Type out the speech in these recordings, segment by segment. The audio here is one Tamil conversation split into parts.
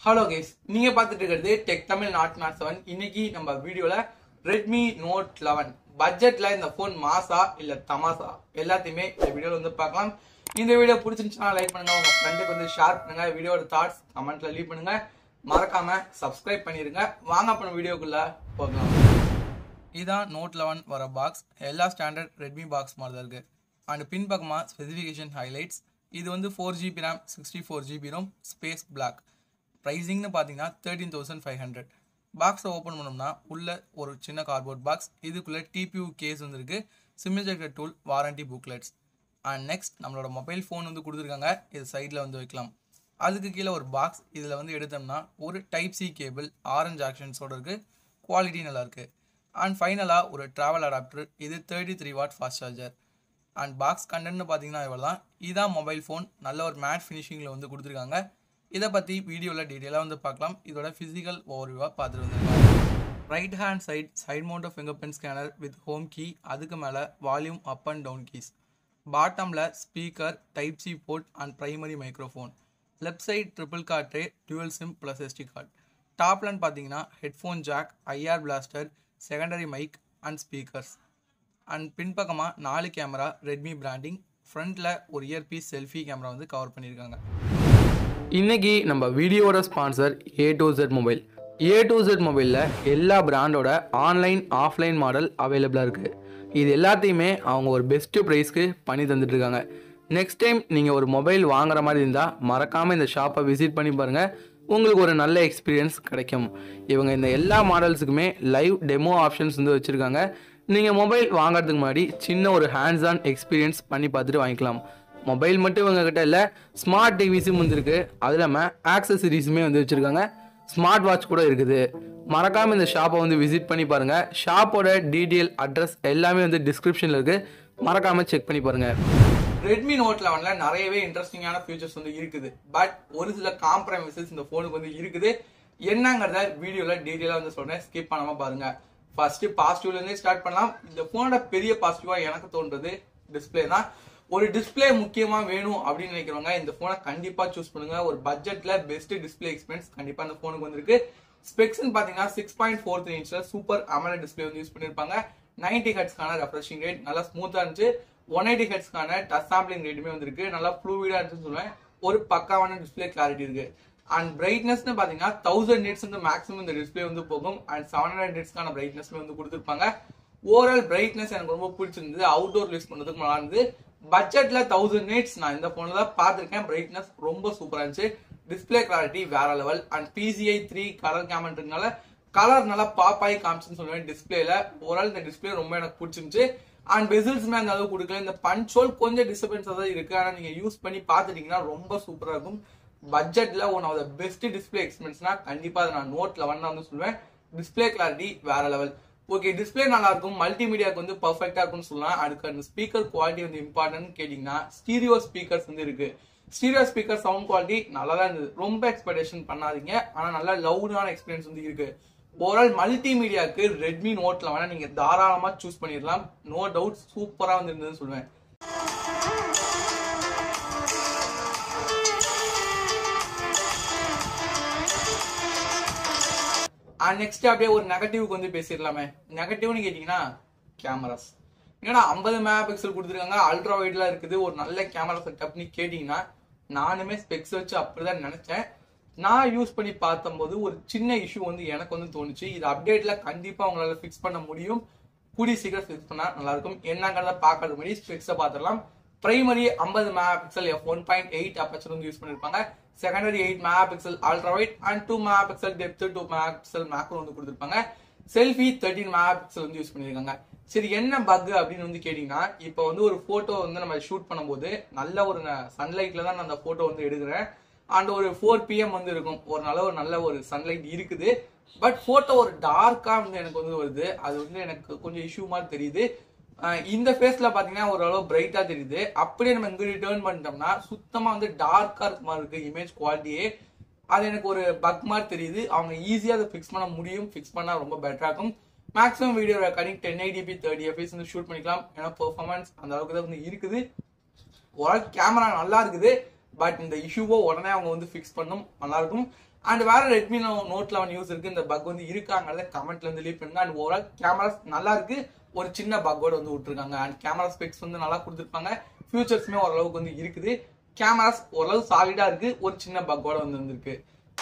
ஹலோ கேஸ் நீங்க பார்த்துட்டு இருக்கிறது tech Tamil nought nought seven இன்னைக்கு நம்ம வீடியோல ரெட்மி நோட் லெவன் பட்ஜெட்ல இந்த ஃபோன் மாசா இல்ல தமாசா எல்லாத்தையுமே இந்த வீடியோல வந்து பார்க்கலாம் இந்த வீடியோ பிடிச்சிருந்துச்சுன்னா லைக் பண்ணுங்க உங்க ஃப்ரெண்டுக்கு வந்து ஷேர் பண்ணுங்க வீடியோட தாட்ஸ் கமெண்ட்ல லீவ் பண்ணுங்க மறக்காம சப்ஸ்கிரைப் பண்ணிருங்க வாங்க பண்ண வீடியோக்குள்ள போகலாம் இதான் நோட் லெவன் வர பாக்ஸ் எல்லா ஸ்டாண்டர்ட் ரெட்மி பாக்ஸ் மாதிரி தான் இருக்குது அண்ட் பின்பக்கமாக ஸ்பெசிஃபிகேஷன் ஹைலைட்ஸ் இது வந்து four GB RAM sixty four GB ROM space black ப்ரைஸிங்னு பார்த்தீங்கன்னா தேர்ட்டீன் தௌசண்ட் ஃபைவ் ஹண்ட்ரட் பாக்ஸை ஓப்பன் பண்ணோம்னா உள்ள ஒரு சின்ன கார்ட்போர்ட் பாக்ஸ் இதுக்குள்ளே டிபியூ கேஸ் வந்துருக்கு SIM ejector tool warranty booklets and next நம்மளோட மொபைல் ஃபோன் வந்து கொடுத்துருக்காங்க இது சைடில் வந்து வைக்கலாம் அதுக்கு கீழே ஒரு பாக்ஸ் இதில் வந்து எடுத்தோம்னா ஒரு டைப் சி கேபிள் ஆரஞ்ச் ஆக்ஷன்ஸோட இருக்குது குவாலிட்டி நல்லாயிருக்கு அண்ட் ஃபைனலாக ஒரு ட்ராவல் அடாப்டர் இது thirty three watt fast charger and box கண்டென்ட்னு பார்த்தீங்கன்னா இவ்வளோ தான் இதான் மொபைல் ஃபோன் நல்ல ஒரு மேட் ஃபினிஷிங்கில் வந்து கொடுத்துருக்காங்க இதை பற்றி வீடியோவில் டீட்டெயிலாக வந்து பார்க்கலாம் இதோட ஃபிசிக்கல் ஓவர்வியூவாக பார்த்துட்டு வந்துருக்காங்க right hand side side mount of fingerprint scanner with home key அதுக்கு மேலே volume up and down keys பாட்டமில் speaker type C port and primary microphone left side triple card tray dual SIM plus SD card டாப்லன்னு பார்த்தீங்கன்னா headphone jack IR blaster secondary mic and speakers and பின்பக்கமாக நாலு கேமரா ரெட்மி பிராண்டிங் ஃப்ரண்ட்டில் ஒரு இயர்பீஸ் செல்ஃபி கேமரா வந்து கவர் பண்ணியிருக்காங்க இன்னைக்கு நம்ம வீடியோட sponsor A to Z mobile A to Z மொபைலில் எல்லா பிராண்டோட ஆன்லைன் ஆஃப்லைன் மாடல் அவைலபிளாக இருக்குது இது எல்லாத்தையுமே அவங்க ஒரு பெஸ்ட்டு ப்ரைஸ்க்கு பண்ணி தந்துட்டுருக்காங்க நெக்ஸ்ட் டைம் நீங்கள் ஒரு மொபைல் வாங்குற மாதிரி இருந்தால் மறக்காமல் இந்த ஷாப்பை விசிட் பண்ணி பாருங்கள் உங்களுக்கு ஒரு நல்ல எக்ஸ்பீரியன்ஸ் கிடைக்கும் இவங்க இந்த எல்லா மாடல்ஸுக்குமே லைவ் டெமோ ஆப்ஷன்ஸ் வந்து வச்சுருக்காங்க நீங்கள் மொபைல் வாங்குறதுக்கு முன்னாடி சின்ன ஒரு ஹேண்ட்ஸ் ஆன் எக்ஸ்பீரியன்ஸ் பண்ணி பார்த்துட்டு வாங்கிக்கலாம் மொபைல் மட்டும் இவங்க கிட்ட இல்லை ஸ்மார்ட் டிவிஸும் வந்துருக்கு அது இல்லாமல் ஆக்சசரிஸுமே வந்து வச்சுருக்காங்க ஸ்மார்ட் வாட்ச் கூட இருக்குது மறக்காமல் இந்த ஷாப்பை வந்து விசிட் பண்ணி பாருங்கள் ஷாப்போட டீட்டெயில் அட்ரஸ் எல்லாமே வந்து டிஸ்கிரிப்ஷனில் இருக்குது மறக்காமல் செக் பண்ணி பாருங்கள் ரெட்மி நோட் லெவனில் நிறையவே இன்ட்ரெஸ்டிங்கான ஃபியூச்சர்ஸ் வந்து இருக்குது பட் ஒரு சில காம்ப்ரமைசஸ் இந்த ஃபோனுக்கு வந்து இருக்குது என்னங்கிறத வீடியோவில் டீட்டெயிலாக வந்து சொல்கிறேன் ஸ்கிப் பண்ணாமல் பாருங்க ஃபர்ஸ்ட் பாசிட்டிவ்லேருந்தே ஸ்டார்ட் பண்ணலாம் இந்த ஃபோனோட பெரிய பாசிட்டிவாக எனக்கு தோன்றது டிஸ்பிளே தான் ஒரு டிஸ்பிளே முக்கியமா வேணும் அப்படின்னு நினைக்கிறவங்க இந்த போனை கண்டிப்பா சூஸ் பண்ணுங்க ஒரு பட்ஜெட்ல பெஸ்ட் டிஸ்பிளே எக்ஸ்பீரியன்ஸ் கண்டிப்பா இந்த போனுக்கு வந்திருக்கு ஸ்பெக்ஸ் பாத்தீங்கன்னா சிக்ஸ் பாயிண்ட் ஃபோர் த்ரீ இன்ச்ல சூப்பர் அமல டிஸ்பிளே வந்து யூஸ் பண்ணிருப்பாங்க நைன்டி ஹெட்ஸ்க்கான ரெஃப்ரெஷிங் ரேட் நல்லா ஸ்மூத்தா இருந்துச்சு ஒன் எயிட்டி ஹெட்ஸ்க்கான டச் சாம்பிளிங் ரேட்டுமே வந்திருக்கு நல்லா ஃப்ளூவிடா இருந்துச்சுன்னு சொல்லுவேன் ஒரு பக்காவான டிஸ்பிளே கிளாரிட்டி இருக்கு அண்ட் பிரைட்னஸ்னு பாத்தீங்கன்னா தௌசண்ட் நிட்ஸ் வந்து மேக்ஸிமம் இந்த டிஸ்பிளே வந்து போகும் அண்ட் செவன் ஹண்ட்ரட் நிட்ஸ்க்கான பிரைட்னஸ்மே வந்து கொடுத்துருப்பாங்க ஓவரால் பிரைட்னஸ் எனக்கு ரொம்ப பிடிச்சிருந்தது அவுட்டோர் யூஸ் பண்றதுக்கு நல்லா இருந்தது பட்ஜெட்ல தௌசண்ட் நிட்ஸ் நான் இந்த போன்ல தான் பார்த்திருக்கேன் பிரைட்னஸ் ரொம்ப சூப்பரா இருந்துச்சு டிஸ்பிளே கிளாரிட்டி வேற level and PCI three colour camera colour நல்லா பாப்பாய் காமிச்சுன்னு சொல்லுவேன் டிஸ்பிளேல ஓவரால் இந்த டிஸ்பிளே ரொம்ப எனக்கு பிடிச்சிருந்துச்சு அண்ட் பெசில்ஸ்மே அந்த அளவு கொடுக்கல இந்த பஞ்சுவல் கொஞ்சம் டிஸ்டர்பன்ஸ் தான் இருக்கு ஆனா நீங்க யூஸ் பண்ணி பாத்துட்டீங்கன்னா ரொம்ப சூப்பரா இருக்கும் பட்ஜெட்ல one of the best display எக்ஸ்பீரியன்ஸ்னா கண்டிப்பா அதை நான் நோட் லெவன் தான் வந்து சொல்லுவேன் டிஸ்பிளே கிளாரிட்டி வேற லெவல் ஓகே டிஸ்பிளே நல்லா இருக்கும் மல்டிமீடியாக்கு வந்து பர்ஃபெக்டா இருக்கும்னு சொல்லலாம் அதுக்கு அந்த ஸ்பீக்கர் குவாலிட்டி வந்து இம்பார்ட்டன்ட் கேட்டீங்கன்னா ஸ்டீரியோ ஸ்பீக்கர்ஸ் வந்து இருக்கு ஸ்டீரியோ ஸ்பீக்கர் சவுண்ட் குவாலிட்டி நல்லா தான் இருந்தது ரொம்ப எக்ஸ்பெக்டேஷன் பண்ணாதீங்க ஆனா நல்லா லவுடான எக்ஸ்பீரியன்ஸ் வந்து இருக்கு ஓவரால் மல்டிமீடியாக்கு ரெட்மி நோட்ல வேணா நீங்க தாராளமா சூஸ் பண்ணிடலாம் நோ டவுட் சூப்பரா வந்து இருந்ததுன்னு சொல்லுவேன் அண்ட் நெக்ஸ்ட் அப்படியே ஒரு நெகட்டிவ்க்கு வந்து பேசிடலாமே நெகட்டிவ்னு கேட்டீங்கன்னா கேமராஸ் ஏன்னா ஐம்பது மெகா பிக்சல் கொடுத்துருக்காங்க அல்ட்ரா வைட்லாம் இருக்குது ஒரு நல்ல கேமரா செட்டப்னு கேட்டீங்கன்னா நானுமே ஸ்பெக்ஸ் வச்சு அப்படிதான் நினைச்சேன் நான் யூஸ் பண்ணி பார்த்தம்போது ஒரு சின்ன இஷ்யூ வந்து எனக்கு வந்து தோணுச்சு இது அப்டேட்ல கண்டிப்பா உங்களால ஃபிக்ஸ் பண்ண முடியும் கூடிய சீக்கிரம் ஃபிக்ஸ் பண்ணா நல்லா இருக்கும் என்னங்கிறத பார்க்கறது முன்னாடி ஸ்பெக்ஸை பார்த்துடலாம் பிரைமரி ஐம்பது megapixel F one point eight aperture வந்து யூஸ் பண்ணிருப்பாங்க secondary eight megapixel ultra wide and two megapixel depth two megapixel macro வந்து கொடுத்துருப்பாங்க செல்ஃபி தேர்ட்டின் மெகா பிக்சல் வந்து யூஸ் பண்ணிருக்காங்க சரி என்ன பக் அப்படின்னு வந்து கேட்டீங்கன்னா இப்போ வந்து ஒரு போட்டோ வந்து நம்ம ஷூட் பண்ணும்போது நல்ல ஒரு சன்லைட்ல தான் நான் அந்த போட்டோ வந்து எடுக்கிறேன் அண்ட் ஒரு ஃபோர் பிஎம் வந்து இருக்கும் ஒரு நல்ல ஒரு நல்ல ஒரு சன்லைட் இருக்குது பட் போட்டோ ஒரு டார்க்கா வந்து எனக்கு வந்து வருது அது வந்து எனக்கு கொஞ்சம் இஷ்யூ மாதிரி தெரியுது இந்த ஃபேஸ்ல பாத்தீங்கன்னா ஓரளவு பிரைட்டா தெரியுது அப்படியே நம்ம இங்க ரிட்டர்ன் பண்ணிட்டோம்னா சுத்தமா வந்து டார்க்கா இருக்க மாதிரி இருக்கு இமேஜ் குவாலிட்டியே அது எனக்கு ஒரு பக் மாதிரி தெரியுது அவங்க ஈஸியா அதை ஃபிக்ஸ் பண்ண முடியும் ஃபிக்ஸ் பண்ணா ரொம்ப பெட்டரா இருக்கும் maximum video recording ten eighty P thirty FPS வந்து ஷூட் பண்ணிக்கலாம் ஏன்னா பெர்ஃபார்மன்ஸ் அந்த அளவுக்கு தான் வந்து இருக்குது ஓரளவு கேமரா நல்லா இருக்குது பட் இந்த இஷ்யூவை உடனே அவங்க வந்து ஃபிக்ஸ் பண்ணும் நல்லா இருக்கும் அண்ட் வேற ரெட்மி நோட் லெவன் யூஸ் இருக்கு இந்த பக் வந்து இருக்காங்கிறத கமெண்ட்ல இருந்து லீவ் பண்ணுங்க அண்ட் ஓவரால் கேமராஸ் நல்லா இருக்கு ஒரு சின்ன பக்கோட வந்து விட்டுருக்காங்க அண்ட் கேமரா ஸ்பெக்ஸ் வந்து நல்லா கொடுத்துருப்பாங்க ஃபியூச்சர்ஸுமே ஓரளவுக்கு வந்து இருக்குது கேமராஸ் ஓரளவு சாலிடா இருக்கு ஒரு சின்ன பக்கோட வந்து வந்திருக்கு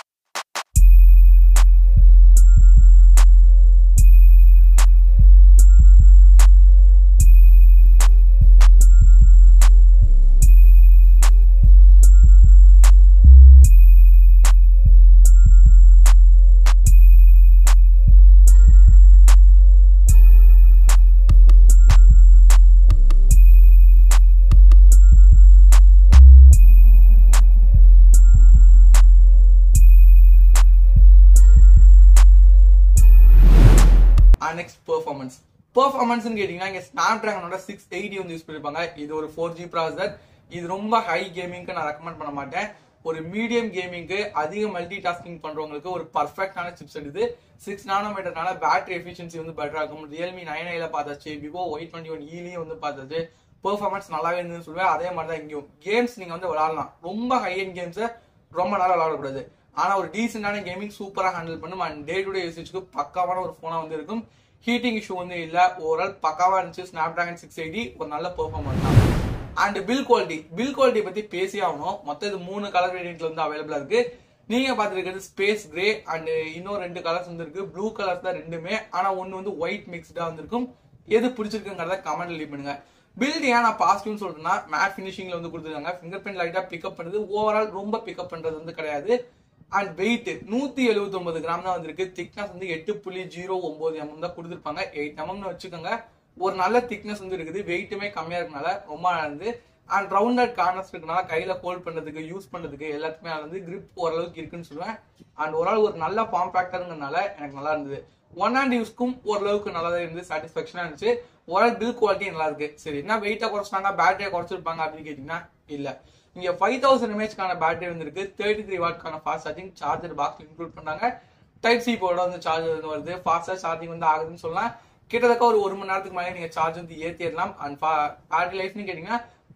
நெக்ஸ்ட் பெர்ஃபார்மன்ஸ் பெர்ஃபார்மன்ஸ் கேட்டீங்கன்னா இங்க ஸ்னாப் டிராகனோட சிக்ஸ் எயிட்டி வந்து யூஸ் பண்ணிருப்பாங்க இது ஒரு ஃபோர் ஜி ப்ராசர் இது ரொம்ப ஹை கேமிங்க்கு நான் ரெக்கமெண்ட் பண்ண மாட்டேன் ஒரு மீடியம் கேமிங்க்கு அதிக மல்டி டாஸ்கிங் பண்றவங்களுக்கு ஒரு பர்ஃபெக்டான சிப்ஸ் இது சிக்ஸ் நானோமீட்டர்னால பேட்டரி எஃபிஷியன்சி வந்து பெட்டரா இருக்கும் ரியல்மி நைன் ஐல பார்த்தாச்சு விவோ ஒய் டுவெண்ட்டி ஒன் இலையும் வந்து பார்த்தாச்சு பெர்ஃபார்மன்ஸ் நல்லாவே இருந்ததுன்னு சொல்லுவேன் அதே மாதிரி தான் இங்கேயும் கேம்ஸ் நீங்க வந்து விளாடலாம் ரொம்ப ஹை எண்ட் கேம்ஸை ரொம்ப நேரம் விளாடக்கூடாது ஆனா ஒரு டீசென்டான கேமிங் சூப்பரா ஹேண்டில் பண்ணும் அண்ட் டே டு டே யூசேஜ்க்கு பக்காவான ஒரு போனா வந்து இருக்கும் ஹீட்டிங் இஷ்யூ வந்து இல்ல ஓவரால் பக்காவா இருந்துச்சு ஸ்னாப் டிராகன் சிக்ஸ் எயிட்டி ஒரு நல்ல பெர்ஃபார்மன்ஸ் தான் and build quality build quality பத்தி பேசி ஆகணும் மொத்தம் இது மூணு கலர் வேரியன்ட்ல வந்து அவைலபிளா இருக்கு நீங்க பாத்துருக்கிறது ஸ்பேஸ் கிரே அண்ட் இன்னும் ரெண்டு கலர்ஸ் வந்து இருக்கு ப்ளூ கலர்ஸ் தான் ரெண்டுமே ஆனா ஒன்னு வந்து ஒயிட் மிக்ஸ்டா வந்திருக்கும் எது பிடிச்சிருக்குங்கிறத கமெண்ட் லீவ் பண்ணுங்க பில்ட் ஏன் நான் பாசிட்டிவ்னு சொல்றேன்னா மேட் ஃபினிஷிங்ல வந்து கொடுத்துருக்காங்க ஃபிங்கர் பிரிண்ட் லைட்டா பிக்கப் பண்ணுது ஓவரால் ரொம்ப பிக்கப் பண்றது வந்து கிடையாது அண்ட் வெயிட் நூத்தி எழுபத்தி ஒன்பது கிராம் தான் வந்திருக்கு திக்னஸ் வந்து எட்டு புள்ளி ஜீரோ ஒன்பது எம்எம் தான் கொடுத்துருப்பாங்க எயிட் எம்எம்னு வச்சுக்கோங்க ஒரு நல்ல திக்னஸ் வந்து இருக்குது வெயிட்டுமே கம்மியா இருக்கனால ரொம்ப இருந்து அண்ட் ரவுண்டட் கார்னர்ஸ் இருக்கனால கையில ஹோல்ட் பண்றதுக்கு யூஸ் பண்றதுக்கு எல்லாத்துக்குமே வந்து கிரிப் ஓரளவுக்கு இருக்குன்னு சொல்லுவேன் அண்ட் ஒரு ஆள் ஒரு நல்ல ஃபார்ம் ஃபேக்டருங்கிறனால எனக்கு நல்லா இருந்தது ஒன் ஹேண்ட் யூஸ்க்கும் ஓரளவுக்கு நல்லா தான் இருந்து சாட்டிஸ்ஃபேக்ஷனா இருந்துச்சு ஓரளவு பில் குவாலிட்டி நல்லா இருக்கு சரி என்ன வெயிட்டா குறைச்சிட்டாங்க பேட்டரியை குறைச்சிருப்பாங்க அப்படின்னு கேட்டீங்கன்னா இல்ல இங்க ஃபைவ் தௌசண்ட் எம்ஏஹெச்க்கான பேட்டரி வந்திருக்கு தேர்ட்டி த்ரீ வாட்க்கான fast charging charger box include பண்ணாங்க டைப் சி போர்ட வந்து சார்ஜர் வந்து வருது ஃபாஸ்டா சார்ஜிங் வந்து ஆகுதுன்னு சொல்லலாம் கிட்டத்தட்ட ஒரு ஒரு மணி நேரத்துக்கு மேலே நீங்க சார்ஜ் வந்து ஏற்றிடலாம் அண்ட் பேட்டரி லைஃப்னு கேட்டீங்கன்னா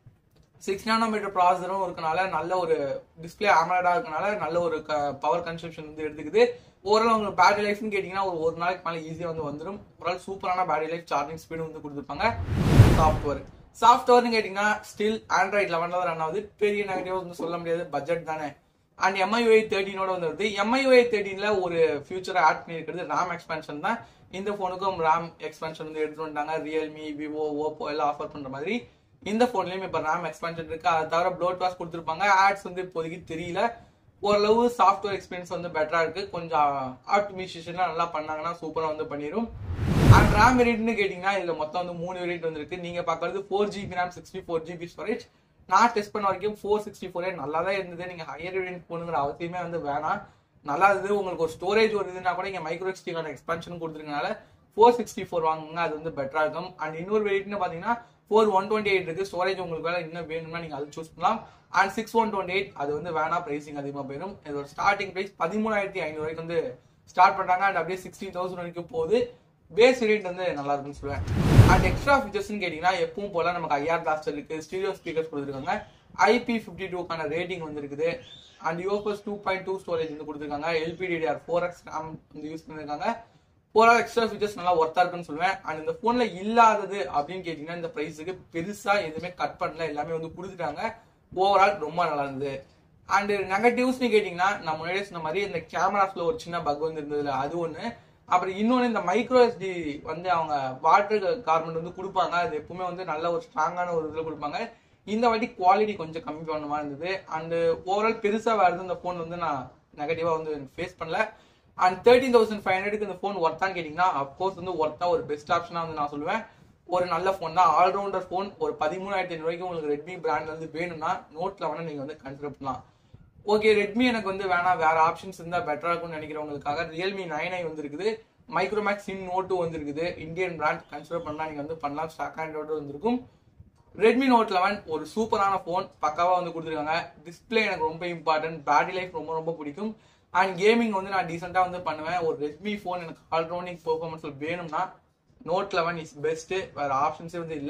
சிக்ஸ் நானோமீட்டர் ப்ராசரும் இருக்கனால நல்ல ஒரு டிஸ்பிளே ஆமலடா இருக்கனால நல்ல ஒரு பவர் கன்சம்ஷன் வந்து எடுத்துக்குது ஓவரால் உங்களுக்கு பேட்டரி லைஃப்னு கேட்டிங்கன்னா ஒரு ஒரு நாளைக்கு மேலே ஈஸியாக வந்து வந்துடும் ஒரு சூப்பரான பேட்டரி லைஃப் சார்ஜிங் ஸ்பீடு வந்து கொடுத்துருப்பாங்க சாஃப்ட்வேர் சாஃப்ட்வேர்னு கேட்டிங்கன்னா ஸ்டில் ஆண்ட்ராய்ட் லெவனில் தான் ரன் ஆகுது பெரிய நெகட்டிவ் வந்து சொல்ல முடியாது பட்ஜெட் தானே அண்ட் எம்ஐஓஐ தேர்ட்டினோட வந்து வருது எம்ஐஓஐ தேர்ட்டின்ல ஒரு ஃபியூச்சரை ஆட் பண்ணியிருக்கிறது ரேம் எக்ஸ்பென்ஷன் தான் இந்த ஃபோனுக்கும் ரேம் எக்ஸ்பென்ஷன் வந்து எடுத்துட்டு வந்துட்டாங்க ரியல்மி விவோ ஓப்போ எல்லாம் ஆஃபர் பண்ற மாதிரி இந்த ஃபோன்லயும் இப்போ ரேம் எக்ஸ்பென்ஷன் இருக்கு அதை தவிர ப்ளோட் வாஸ் கொடுத்துருப்பாங்க ஆட்ஸ் வந்து இப்போதைக்கு தெரியல ஓரளவு சாஃப்ட்வேர் எக்ஸ்பீரியன்ஸ் வந்து பெட்டரா இருக்கு கொஞ்சம் ஆப்டிமைசேஷன்லாம் நல்லா பண்ணாங்கன்னா சூப்பரா வந்து பண்ணிடும் அண்ட் ரேம் வேரியன்ட்னு கேட்டீங்கன்னா இதுல மொத்தம் வந்து மூணு வேரியன்ட் வந்திருக்கு நீங்க பாக்குறது four GB RAM sixty four GB storage நான் டெஸ்ட் பண்ண வரைக்கும் ஃபோர் சிக்ஸ்டி ஃபோரே நல்லா தான் இருந்தது நீங்க ஹையர் வேரியன்ட் போகணுங்கிற அவசியமே வந்து வேணாம் நல்லா இருந்தது உங்களுக்கு ஒரு ஸ்டோரேஜ் ஒரு இதுனா கூட இங்க மைக்ரோ எக்ஸ்டிக்கான எக்ஸ்பென்ஷன் கொடுத்துருக்கனால ஃபோர் சிக்ஸ்டி ஃபோர் வாங்குங்க அது வந்து பெட்டரா இருக்கும் அண்ட் இன்னொரு வேரியன்ட்னு பாத்தீங்கன்னா ஃபோர் ஒன் டுவெண்ட்டி எயிட் இருக்கு ஸ்டோரேஜ் உங்களுக்கு வேலை இன்னும் வேணும்னா நீங்க அது சூஸ் பண்ணலாம் and six one twenty eight அது வந்து வேணா பிரைசிங் அதிகமாக போயிடும் இதோட ஸ்டார்டிங் பிரைஸ் பதிமூணாயிரத்தி ஐநூறு வரைக்கும் வந்து ஸ்டார்ட் பண்றாங்க அண்ட் அப்படியே சிக்ஸ்டீன் தௌசண்ட் வரைக்கும் போகுது பேஸ் வேரியன்ட் வந்து நல்லா இருக்குன்னு சொல்லுவேன் அண்ட் எக்ஸ்ட்ரா ஃபீச்சர்ஸ்னு கேட்டீங்கன்னா எப்பவும் போல நமக்கு ஐஆர் பிளாஸ்டர் இருக்கு ஸ்டீரியோ ஸ்பீக்கர்ஸ் கொடுத்துருக்காங்க ஐபி ஃபிஃப்டி டூக்கான ரேட்டிங் வந்து இருக்குது and UFS two point two storage வந்து கொடுத்துருக்காங்க எல்பிடிஆர் ஃபோர் எக்ஸ் ரேம் வந்து யூஸ் பண்ணிருக்காங்க ஓவரால் எக்ஸ்ட்ரா ஃபீச்சர்ஸ் நல்லா ஒர்த்தா இருக்குன்னு சொல்லுவேன் அண்ட் இந்த போன்ல இல்லாதது அப்படின்னு கேட்டீங்கன்னா இந்த பிரைஸுக்கு பெருசா எதுவுமே கட் பண்ணல எல்லாமே வந்து கொடுத்துட்டாங்க ஓவரால் ரொம்ப நல்லா இருந்தது அண்ட் நெகட்டிவ்ஸ்னு கேட்டீங்கன்னா நான் முன்னாடியே சொன்ன மாதிரி இந்த கேமராஸ்ல ஒரு சின்ன பக் வந்து இருந்ததுல அது ஒண்ணு அப்புறம் இன்னொன்னு இந்த மைக்ரோ எஸ்டி வந்து அவங்க வாட்டர் கார்மெண்ட் வந்து கொடுப்பாங்க அது எப்பவுமே வந்து நல்ல ஒரு ஸ்ட்ராங்கான ஒரு இதுல கொடுப்பாங்க இந்த வாட்டி குவாலிட்டி கொஞ்சம் கம்மி பண்ண மாதிரி இருந்தது அண்ட் ஓவரால் பெருசா வேற எதுவும் இந்த போன் வந்து நான் நெகட்டிவா வந்து ஃபேஸ் பண்ணல அண்ட் தேர்ட்டின் தௌசண்ட் ஃபைவ் ஹண்ட்ரடுக்கு இந்த ஃபோன் ஒர்த்தான்னு கேட்டிங்கன்னா அப்கோர்ஸ் வந்து ஒர்த்தா ஒரு பெஸ்ட் ஆப்ஷனா வந்து நான் சொல்லுவேன் ஒரு நல்ல ஃபோன் தான் ஆல்ரவுண்டர் ஃபோன் ஒரு பதிமூணாயிரத்தி ஐநூறுக்கு உங்களுக்கு ரெட்மி பிராண்ட் வந்து வேணும்னா நோட்ல வேணா நீங்க வந்து கன்சிடர் பண்ணலாம் ஓகே ரெட்மி எனக்கு வந்து வேணாம் வேற ஆப்ஷன்ஸ் இருந்தா பெட்டரா இருக்கும்னு நினைக்கிறவங்களுக்காக ரியல்மி நைன் ஐ வந்து இருக்குது மைக்ரோமேக்ஸ் சிம் நோட் டூ வந்து இருக்குது இந்தியன் பிராண்ட் கன்சிடர் பண்ணா நீங்க வந்து பண்ணலாம் ஸ்டாக் ஆண்ட்ராய்டு வந்திருக்கும் ரெட்மி நோட் லெவன் ஒரு சூப்பரான ஃபோன் பக்காவா வந்து கொடுத்துருக்காங்க டிஸ்பிளே எனக்கு ரொம்ப இம்பார்ட்டன்ட் பேட்டரி லைஃப் ரொம்ப ரொம்ப பிடிக்கும் அண்ட் கேமிங் வந்து நான் டீசெண்டா வந்து பண்ணுவேன் ஒரு ரெட்மி ஃபோன் எனக்கு ஆல்ரவுண்டிங் பெர்ஃபார்மன்ஸ் வேணும்னா நோட் லெவன் இஸ் பெஸ்ட் வேற ஆப்ஷன்ஸே வந்து இல்ல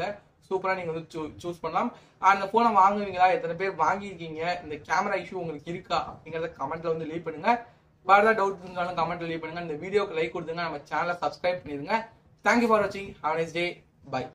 சூப்பரா நீங்க வந்து சூஸ் பண்ணலாம் அந்த போனை வாங்குவீங்களா எத்தனை பேர் வாங்கியிருக்கீங்க இந்த கேமரா இஷ்யூ உங்களுக்கு இருக்கா அப்படிங்கறத கமெண்ட்ல வந்து லீவ் பண்ணுங்க வேற ஏதாவது டவுட் இருந்தாலும் கமெண்ட்ல லீவ் பண்ணுங்க இந்த வீடியோக்கு லைக் கொடுத்துங்க நம்ம சேனலை சப்ஸ்கிரைப் பண்ணிருங்க தேங்க்யூ ஃபார் வாட்சிங் ஹாவ் நைஸ் டே பை